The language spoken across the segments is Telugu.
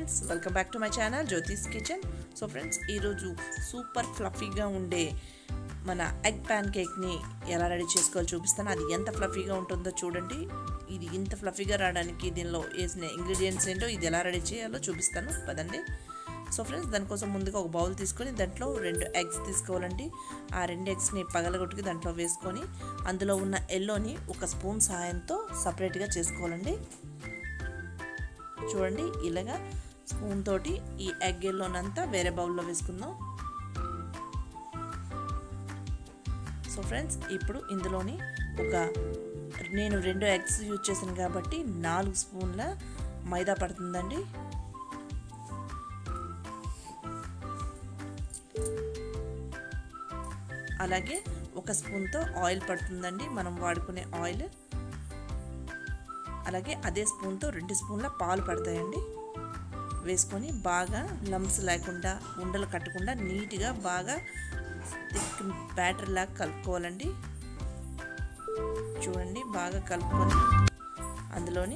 friends welcome back to my channel Jyothi's kitchen so friends ఈరోజు సూపర్ ఫ్లఫీగా ఉండే మన ఎగ్ ప్యాన్ కేక్ని ఎలా రెడీ చేసుకోవాలో చూపిస్తాను అది ఎంత ఫ్లఫీగా ఉంటుందో చూడండి ఇది ఇంత ఫ్లఫీగా రావడానికి దీనిలో వేసిన ఇంగ్రీడియంట్స్ ఏంటో ఇది ఎలా రెడీ చేయాలో చూపిస్తాను పదండి సో ఫ్రెండ్స్ దానికోసం ముందుగా ఒక బౌల్ తీసుకొని దాంట్లో రెండు ఎగ్స్ తీసుకోవాలండి ఆ రెండు ఎగ్స్ని పగలగొట్టుకి దాంట్లో వేసుకొని అందులో ఉన్న ఎల్లోని ఒక స్పూన్ సహాయంతో సపరేట్గా చేసుకోవాలండి చూడండి ఇలాగా స్పూన్ తోటి ఈ ఎగ్ ఎల్లోనంతా వేరే బౌల్లో వేసుకుందాం సో ఫ్రెండ్స్ ఇప్పుడు ఇందులోని ఒక నేను రెండు ఎగ్స్ యూజ్ చేశాను కాబట్టి నాలుగు స్పూన్ల మైదా పడుతుందండి అలాగే ఒక స్పూన్తో ఆయిల్ పడుతుందండి మనం వాడుకునే ఆయిల్ అలాగే అదే స్పూన్తో రెండు స్పూన్ల పాలు పడతాయండి వేసుకొని బాగా లమ్స్ లేకుండా ఉండలు కట్టకుండా నీట్గా బాగా థిక్ బ్యాటర్ లాగా కలుపుకోవాలండి చూడండి బాగా కలుపుకొని అందులోని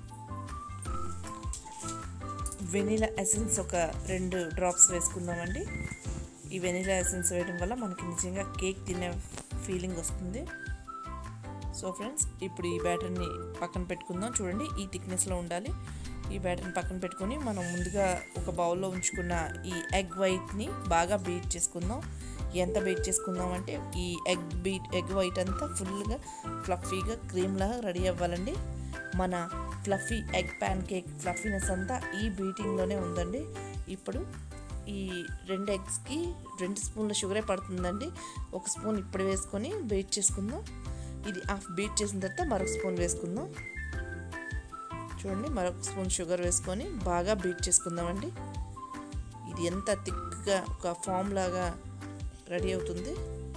వెనీలా ఎసెన్స్ ఒక రెండు డ్రాప్స్ వేసుకుందామండి ఈ వెనీలా ఎసెన్స్ వేయడం వల్ల మనకి నిజంగా కేక్ తినే ఫీలింగ్ వస్తుంది సో ఫ్రెండ్స్ ఇప్పుడు ఈ బ్యాటర్ని పక్కన పెట్టుకుందాం చూడండి ఈ థిక్నెస్లో ఉండాలి ఈ బ్యాటర్ని పక్కన పెట్టుకొని మనం ముందుగా ఒక బౌల్లో ఉంచుకున్న ఈ ఎగ్ వైట్ని బాగా బీట్ చేసుకుందాం ఎంత బీట్ చేసుకుందాం అంటే ఈ ఎగ్ బీట్ ఎగ్ వైట్ అంతా ఫుల్గా ఫ్లఫీగా క్రీమ్లాగా రెడీ అవ్వాలండి మన fluffy egg pancake fluffiness అంతా ఈ బీటింగ్లోనే ఉందండి ఇప్పుడు ఈ రెండు ఎగ్స్కి రెండు స్పూన్ల షుగరే పడుతుందండి ఒక స్పూన్ ఇప్పుడు వేసుకొని బీట్ చేసుకుందాం ఇది హాఫ్ బీట్ చేసిన తర్వాత మరొక స్పూన్ వేసుకుందాం చూడండి మరొక స్పూన్ షుగర్ వేసుకొని బాగా బీట్ చేసుకుందామండి ఇది ఎంత థిక్గా ఒక ఫామ్ లాగా రెడీ అవుతుంది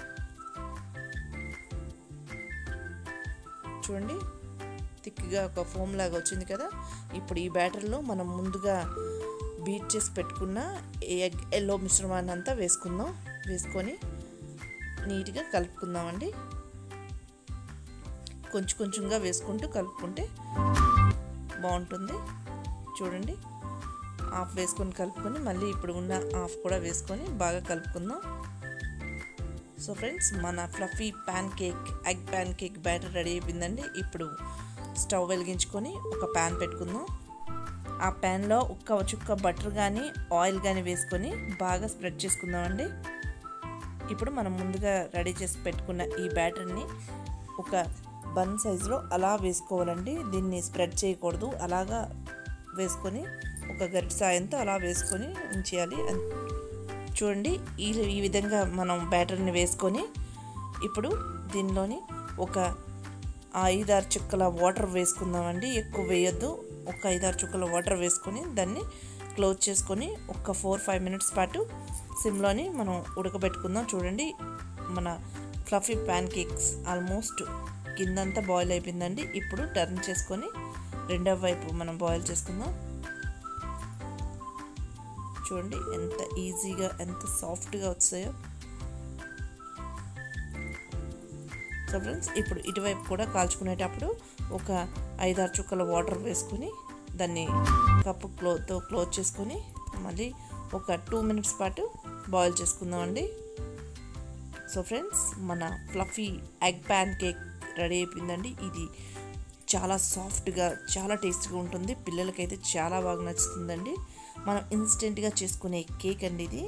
చూడండి థిక్గా ఒక ఫోమ్ లాగా వచ్చింది కదా ఇప్పుడు ఈ బ్యాటర్లో మనం ముందుగా బీట్ చేసి పెట్టుకున్న ఎగ్ ఎల్లో మిశ్రమాన్ని అంతా వేసుకుందాం వేసుకొని నీట్గా కలుపుకుందామండి కొంచెం కొంచెంగా వేసుకుంటూ కలుపుకుంటే బాగుంటుంది చూడండి హాఫ్ వేసుకొని కలుపుకొని మళ్ళీ ఇప్పుడు ఉన్న హాఫ్ కూడా వేసుకొని బాగా కలుపుకుందాం సో ఫ్రెండ్స్ మన fluffy pancake egg pancake batter ready అయిపోయిందండి ఇప్పుడు స్టవ్ వెలిగించుకొని ఒక ప్యాన్ పెట్టుకుందాం ఆ ప్యాన్లో ఒక్క చుక్క బటర్ కానీ ఆయిల్ కానీ వేసుకొని బాగా స్ప్రెడ్ చేసుకుందామండి ఇప్పుడు మనం ముందుగా రెడీ చేసి పెట్టుకున్న ఈ బ్యాటర్ని ఒక బన్ సైజులో అలా వేసుకోవాలండి దీన్ని స్ప్రెడ్ చేయకూడదు అలాగా వేసుకొని ఒక గరిట సాయంతో అలా వేసుకొని ఉంచేయాలి చూడండి ఈ ఈ విధంగా మనం బ్యాటర్ని వేసుకొని ఇప్పుడు దీనిలోని ఒక ఐదారు చుక్కల వాటర్ వేసుకుందామండి ఎక్కువ వేయొద్దు ఒక ఐదారు చుక్కల వాటర్ వేసుకొని దాన్ని క్లోజ్ చేసుకొని ఒక ఫోర్ ఫైవ్ మినిట్స్ పాటు సిమ్లోని మనం ఉడకబెట్టుకుందాం చూడండి మన ఫ్లఫీ ప్యాన్ కేక్స్ ఆల్మోస్ట్ కిందంతా బాయిల్ అయిపోయిందండి ఇప్పుడు టర్న్ చేసుకొని రెండవ వైపు మనం బాయిల్ చేసుకుందాం చూడండి ఎంత ఈజీగా ఎంత సాఫ్ట్గా వచ్చాయో సో ఫ్రెండ్స్ ఇప్పుడు ఇటువైపు కూడా కాల్చుకునేటప్పుడు ఒక ఐదారు చుక్కల వాటర్ వేసుకొని దాన్ని కప్పు క్లోత్తో క్లోజ్ చేసుకొని మళ్ళీ ఒక టూ మినిట్స్ పాటు బాయిల్ చేసుకుందామండి సో ఫ్రెండ్స్ మన fluffy egg pancake ready అయిపోయిందండి ఇది చాలా సాఫ్ట్గా చాలా టేస్ట్గా ఉంటుంది పిల్లలకైతే చాలా బాగా నచ్చుతుందండి మనం ఇన్స్టెంట్గా చేసుకునే కేక్ అండి ఇది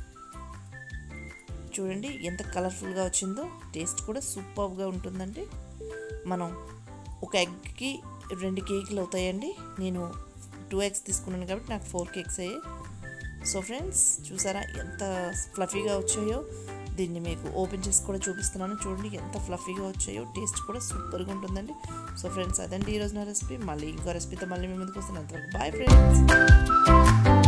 చూడండి ఎంత కలర్ఫుల్గా వచ్చిందో టేస్ట్ కూడా సూపర్గా ఉంటుందండి మనం ఒక ఎగ్కి రెండు కేకులు అవుతాయండి నేను టూ ఎగ్స్ తీసుకున్నాను కాబట్టి నాకు ఫోర్ కేక్స్ అయ్యాయి సో ఫ్రెండ్స్ చూసారా ఎంత ఫ్లఫీగా వచ్చాయో దీన్ని మీకు ఓపెన్ చేసి కూడా చూపిస్తున్నాను చూడండి ఎంత ఫ్లఫీగా వచ్చాయో టేస్ట్ కూడా సూపర్గా ఉంటుందండి సో ఫ్రెండ్స్ అదండి ఈరోజు నా రెసిపీ మళ్ళీ ఇంకో రెసిపీతో మళ్ళీ మీ ముందుకు వస్తున్నాను అంతవరకు బాయ్ ఫ్రెండ్స్